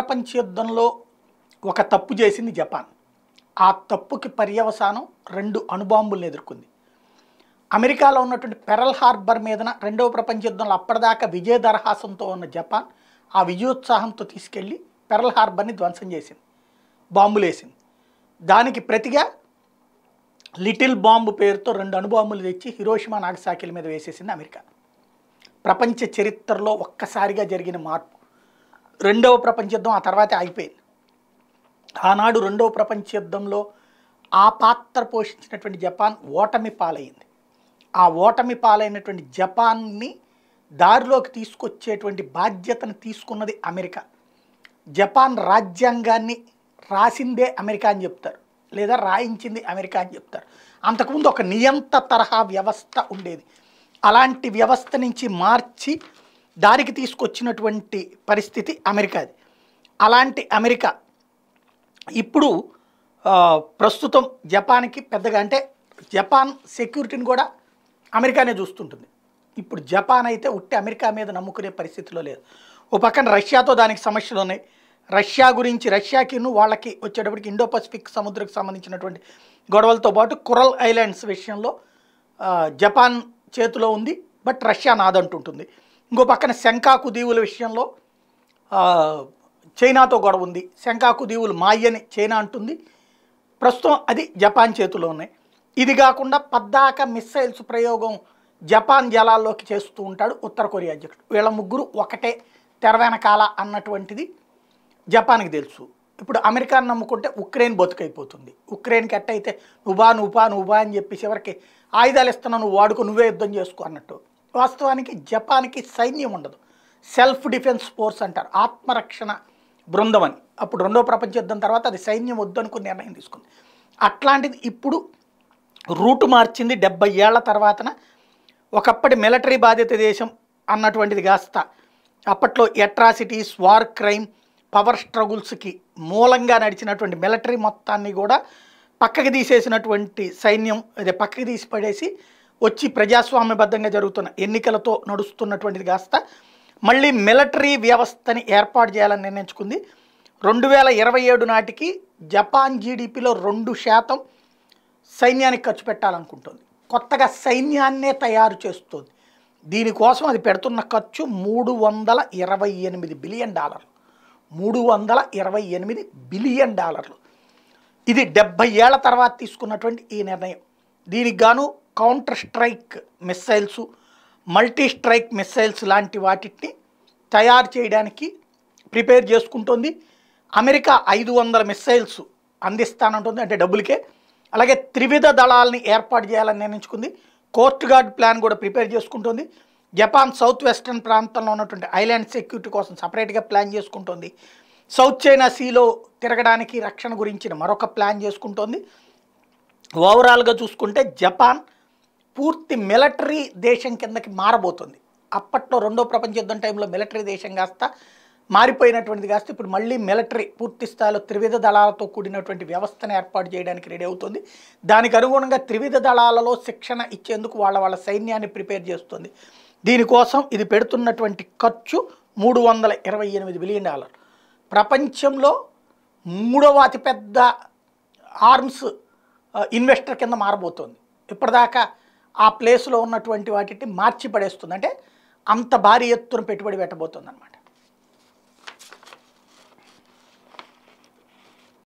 ప్రపంచ యుద్ధంలో ఒక తప్పు చేసింది జపాన్ ఆ తప్పుకి పర్యవసానం రెండు అణుబాంబుల్ని ఎదుర్కొంది అమెరికాలో ఉన్నటువంటి పెరల్ హార్బర్ మీదన రెండవ ప్రపంచ యుద్ధంలో అప్పటిదాకా విజయ దరహాసంతో ఉన్న జపాన్ ఆ విజయోత్సాహంతో తీసుకెళ్ళి పెరల్ హార్బర్ని ధ్వంసం చేసింది బాంబులు వేసింది దానికి ప్రతిగా లిటిల్ బాంబు పేరుతో రెండు అణుబాంబులు తెచ్చి హిరోషిమా నాగసాకిల మీద వేసేసింది అమెరికా ప్రపంచ చరిత్రలో ఒక్కసారిగా జరిగిన మార్పు రెండవ ప్రపంచ యుద్ధం ఆ తర్వాత ఆగిపోయింది ఆనాడు రెండవ ప్రపంచ యుద్ధంలో ఆ పాత్ర పోషించినటువంటి జపాన్ ఓటమి పాలైంది ఆ ఓటమి పాలైనటువంటి జపాన్ని దారిలోకి తీసుకొచ్చేటువంటి బాధ్యతను తీసుకున్నది అమెరికా జపాన్ రాజ్యాంగాన్ని రాసిందే అమెరికా అని చెప్తారు లేదా రాయించింది అమెరికా అని చెప్తారు అంతకుముందు ఒక నియంత తరహా వ్యవస్థ ఉండేది అలాంటి వ్యవస్థ నుంచి మార్చి దారికి తీసుకొచ్చినటువంటి పరిస్థితి అమెరికాది అలాంటి అమెరికా ఇప్పుడు ఆ, ప్రస్తుతం జపాన్కి పెద్దగా అంటే జపాన్ సెక్యూరిటీని కూడా అమెరికానే చూస్తుంటుంది ఇప్పుడు జపాన్ అయితే ఉట్టి అమెరికా మీద నమ్ముకునే పరిస్థితిలో లేదు ఓ పక్కన రష్యాతో దానికి సమస్యలు ఉన్నాయి రష్యా గురించి రష్యాకిను వాళ్ళకి వచ్చేటప్పటికి ఇండో పసిఫిక్ సముద్రకు సంబంధించినటువంటి గొడవలతో పాటు కురల్ ఐలాండ్స్ విషయంలో ఆ, జపాన్ చేతిలో ఉంది బట్ రష్యా నాదంటుంటుంది ఇంకో పక్కన శంకాకు దీవుల విషయంలో ఆ, చైనాతో గొడవ ఉంది శంకాకు దీవులు మాయని చైనా అంటుంది ప్రస్తుతం అది జపాన్ చేతిలో ఉన్నాయి ఇది కాకుండా పద్దాక మిస్సైల్స్ ప్రయోగం జపాన్ జలాల్లోకి చేస్తూ ఉంటాడు ఉత్తర కొరియా అధ్యక్షుడు వీళ్ళ ముగ్గురు ఒకటే తెర వెనకాల అన్నటువంటిది జపాన్కి తెలుసు ఇప్పుడు అమెరికాను నమ్ముకుంటే ఉక్రెయిన్ బతుకైపోతుంది ఉక్రెయిన్కి ఎట్టయితే నువ్వా నువ్వా నువ్వా అని చెప్పి చివరికి ఆయుధాలు ఇస్తున్నా నువ్వు వాడుకో నువ్వే యుద్ధం చేసుకో అన్నట్టు వాస్తవానికి జపాన్కి సైన్యం ఉండదు సెల్ఫ్ డిఫెన్స్ ఫోర్స్ అంటారు ఆత్మరక్షణ బృందం అని అప్పుడు రెండో ప్రపంచ యుద్ధం తర్వాత అది సైన్యం వద్దనుకుని నిర్ణయం తీసుకుంది అట్లాంటిది ఇప్పుడు రూటు మార్చింది డెబ్బై ఏళ్ల తర్వాతన ఒకప్పటి మిలిటరీ బాధిత దేశం అన్నటువంటిది కాస్త అప్పట్లో ఎట్రాసిటీస్ వార్ క్రైమ్ పవర్ స్ట్రగుల్స్కి మూలంగా నడిచినటువంటి మిలిటరీ మొత్తాన్ని కూడా పక్కకి తీసేసినటువంటి సైన్యం అదే పక్కకి తీసి పడేసి వచ్చి ప్రజాస్వామ్యబద్ధంగా జరుగుతున్న ఎన్నికలతో నడుస్తున్నటువంటిది కాస్త మళ్ళీ మిలిటరీ వ్యవస్థని ఏర్పాటు చేయాలని నిర్ణయించుకుంది రెండు వేల ఇరవై ఏడు నాటికి జపాన్ జీడిపిలో రెండు శాతం సైన్యానికి ఖర్చు పెట్టాలనుకుంటుంది కొత్తగా సైన్యాన్నే తయారు చేస్తుంది దీనికోసం అది పెడుతున్న ఖర్చు మూడు వందల ఇరవై ఎనిమిది బిలియన్ డాలర్లు మూడు వందల ఇరవై ఎనిమిది బిలియన్ డాలర్లు ఇది డెబ్బై ఏళ్ల తర్వాత తీసుకున్నటువంటి ఈ నిర్ణయం దీనికి గాను counter strike missiles multi strike missiles లాంటి వాటిని తయారు చేయడానికి ప్రిపేర్ చేసుకుంటుంది అమెరికా ఐదు వందల మిస్సైల్స్ అందిస్తానంటుంది అంటే డబ్బులకే అలాగే త్రివిధ దళాలని ఏర్పాటు చేయాలని నిర్ణయించుకుంది కోస్ట్ గార్డ్ ప్లాన్ కూడా ప్రిపేర్ చేసుకుంటుంది జపాన్ సౌత్ వెస్టర్న్ ప్రాంతంలో ఉన్నటువంటి ఐలాండ్ సెక్యూరిటీ కోసం సపరేట్గా ప్లాన్ చేసుకుంటుంది సౌత్ చైనా సీలో తిరగడానికి రక్షణ గురించిన మరొక ప్లాన్ చేసుకుంటోంది ఓవరాల్గా చూసుకుంటే జపాన్ పూర్తి మిలిటరీ దేశం కిందకి మారబోతుంది అప్పట్లో రెండో ప్రపంచ యుద్ధం టైంలో మిలిటరీ దేశం కాస్త మారిపోయినటువంటిది కాస్త ఇప్పుడు మళ్ళీ మిలిటరీ పూర్తి స్థాయిలో త్రివిధ దళాలతో కూడినటువంటి వ్యవస్థను ఏర్పాటు చేయడానికి రెడీ అవుతుంది దానికి అనుగుణంగా త్రివిధ దళాలలో శిక్షణ ఇచ్చేందుకు వాళ్ళ వాళ్ళ సైన్యాన్ని ప్రిపేర్ చేస్తుంది దీనికోసం ఇది పెడుతున్నటువంటి ఖర్చు మూడు వందల ఇరవై ఎనిమిది బిలియన్ డాలర్ ప్రపంచంలో మూడవ అతిపెద్ద ఆర్మ్స్ ఇన్వెస్టర్ కింద మారబోతోంది ఇప్పటిదాకా ఆ ప్లేస్లో ఉన్నటువంటి వాటిని మార్చి పడేస్తుంది అంటే అంత భారీ ఎత్తున పెట్టుబడి పెట్టబోతుంది అనమాట